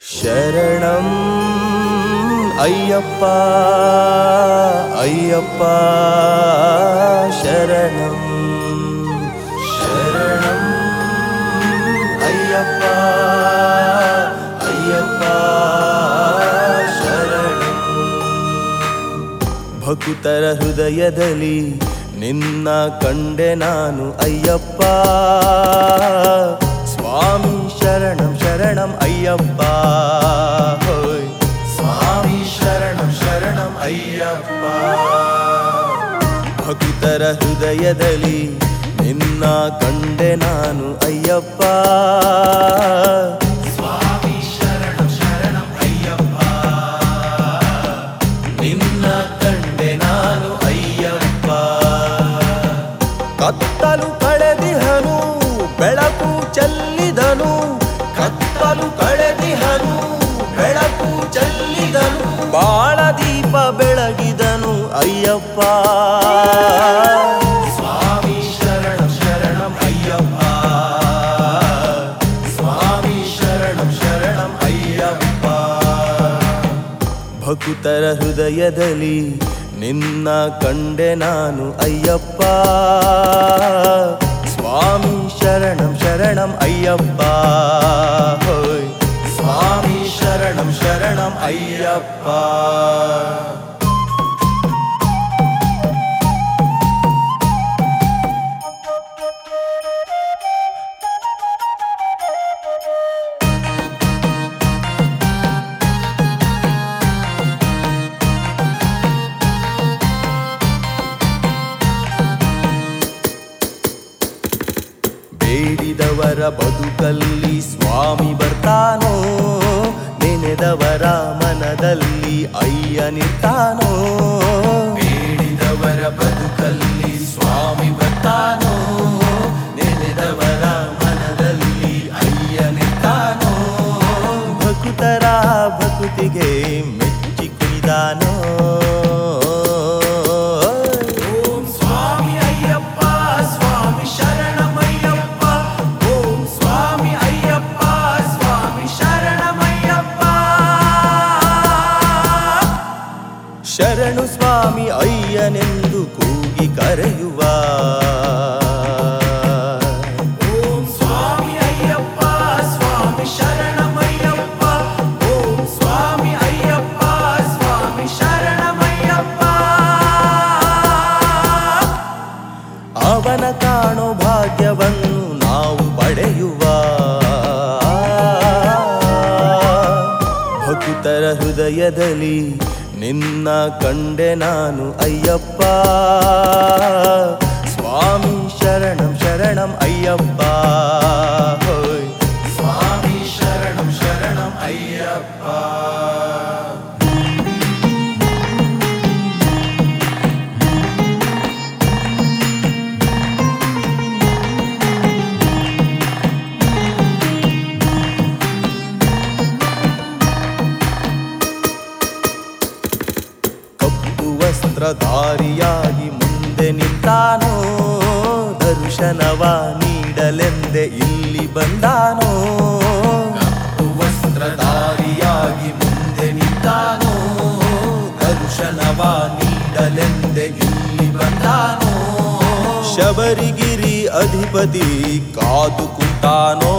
ಶರಣಂ ಅಯ್ಯಪ್ಪ ಅಯ್ಯಪ್ಪ ಶರಣಂ ಶರಣಂ ಅಯ್ಯಪ್ಪ ಅಯ್ಯಪ್ಪ ಶರಣಂ ಭಕುತರ ಹೃದಯದಲ್ಲಿ ನಿನ್ನ ಕಂಡೆ ನಾನು ಅಯ್ಯಪ್ಪ ಸ್ವಾಮಿ ಶರಣಂ ಶರಣಂ ಅಯ್ಯಪ್ಪ ಹೋಯ್ ಸ್ವಾಮಿ ಶರಣಂ ಶರಣಂ ಅಯ್ಯಪ್ಪ ಭಕ್ತರ ಹೃದಯದಲ್ಲಿ ನಿನ್ನ ಕಂಡೆ ನಾನು ಅಯ್ಯಪ್ಪ ಸ್ವಾಮಿ ಶರಣಂ ಶರಣಂ ಅಯ್ಯಪ್ಪ ನಿನ್ನ ಕಂಡೆ ನಾನು ಅಯ್ಯಪ್ಪ ಕತ್ತಲು ಕಳೆದಿಹನು ಬೆಳಕು ಚೆಲ್ಲಿದನು ಕತ್ತಲು ಕಳೆದಿಹನು ಬೆಳಕು ಚೆಲ್ಲಿದನು ಬಾಳ ದೀಪ ಬೆಳಗಿದನು ಅಯ್ಯಪ್ಪ ಸ್ವಾಮಿ ಶರಣಂ ಶರಣಂ ಅಯ್ಯಪ್ಪ ಸ್ವಾಮಿ ಶರಣಂ ಶರಣಂ ಅಯ್ಯಪ್ಪ ಭಕುತರ ಹೃದಯದಲ್ಲಿ ನಿನ್ನ ಕಂಡೆ ನಾನು ಅಯ್ಯಪ್ಪ ಸ್ವಾಮಿ ಶರಣಂ ಶರಣಂ ಅಯ್ಯಪ್ಪ ಹೋಯ್ ಸ್ವಾಮಿ ಶರಣಂ ಶರಣಂ ಅಯ್ಯಪ್ಪ ಬೇಡಿದವರ ಬದುಕಲ್ಲಿ ಸ್ವಾಮಿ ಬರ್ತಾನೋ ನೆನೆದವರ ಮನದಲ್ಲಿ ಅಯ್ಯನಿರ್ತಾನೋ ಬೇಡಿದವರ ಬದುಕಲ್ಲಿ ಸ್ವಾಮಿ ಬರ್ತಾನೋ ನೆನೆದವರ ಮನದಲ್ಲಿ ಅಯ್ಯನಿರ್ತಾನೋ ಭಕುತರ ಭಕುತಿಗೆ ಮೆಚ್ಚಿ ಕುಣಿದಾನೋ ಓಂ ಸ್ವಾಮಿ ಅಯ್ಯಪ್ಪ ಸ್ವಾಮಿ ಶರಣಮಯ್ಯಪ್ಪ ಓಂ ಸ್ವಾಮಿ ಅಯ್ಯಪ್ಪ ಸ್ವಾಮಿ ಶರಣಮಯ್ಯಪ್ಪ ಶರಣು ಸ್ವಾಮಿ ಅಯ್ಯನೆಂದು ಕೂಗಿ ಕರೆಯುವ ಓಂ ಸ್ವಾಮಿ ಅಯ್ಯಪ್ಪ ಸ್ವಾಮಿ ಶರಣಮಯ್ಯಪ್ಪ ಓಂ ಸ್ವಾಮಿ ಅಯ್ಯಪ್ಪ ಸ್ವಾಮಿ ಶರಣಮಯ್ಯಪ್ಪ ಅವನ ಕಾಣೋ ಭಾಗ್ಯವನ್ನು ನಾವು ಪಡೆಯುವ ಭಕುತರ ಹೃದಯದಲ್ಲಿ ನಿನ್ನ ಕಂಡೆ ನಾನು ಅಯ್ಯಪ್ಪ ಸ್ವಾಮಿ ಶರಣಂ ಶರಣಂ ಅಯ್ಯಪ್ಪ ಹೋಯ್ ಸ್ವಾಮಿ ಶರಣಂ ಶರಣಂ ಅಯ್ಯಪ್ಪ ಕಪ್ಪು ವಸ್ತ್ರಧಾರಿಯಾಗಿ ಮುಂದೆ ನಿಂತಾನೋ ದರ್ಶನವ ನೀಡಲೆಂದೆ ಇಲ್ಲಿ ಬಂದಾನೋ ಕಪ್ಪು ವಸ್ತ್ರಧಾರಿಯಾಗಿ ಮುಂದೆ ನಿಂತಾನೋ ದರ್ಶನವ ನೀಡಲೆಂದೆ ಇಲ್ಲಿ ಬಂದಾನೋ ಶಬರಿಗಿರಿ ಅಧಿಪತಿ ಕಾದು ಕುಂತಾನೋ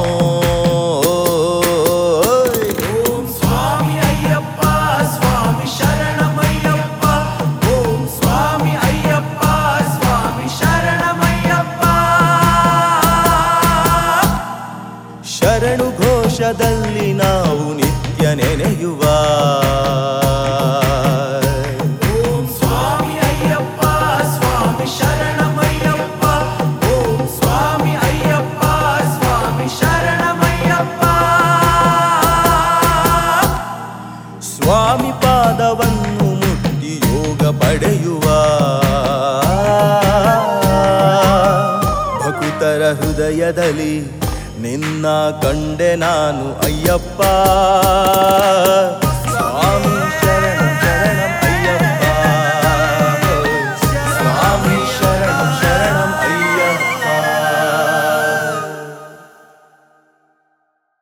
ಓಂ ಸ್ವಾಮಿ ಅಯ್ಯಪ್ಪ ಸ್ವಾಮಿ ಶರಣಮಯ್ಯಪ್ಪ ಓಂ ಸ್ವಾಮಿ ಅಯ್ಯಪ್ಪ ಸ್ವಾಮಿ ಶರಣಮಯ್ಯಪ್ಪ ಶರಣು ಘೋಷದಲ್ಲಿ ನಾವು ನಿತ್ಯ ನೆನೆಯುವ ಓಂ ಸ್ವಾಮಿ ಅಯ್ಯಪ್ಪ ಸ್ವಾಮಿ ಶರಣಮಯ್ಯಪ್ಪ ಓಂ ಸ್ವಾಮಿ ಅಯ್ಯಪ್ಪ ಸ್ವಾಮಿ ಶರಣಮಯ್ಯಪ್ಪ ಸ್ವಾಮಿ ಪಾದವನ್ನು ಮುಟ್ಟಿ ಯೋಗ ಪಡೆಯುವ ಭಕುತರ ಹೃದಯದಲ್ಲಿ ನಿನ್ನ ಕಂಡೆ ನಾನು ಅಯ್ಯಪ್ಪ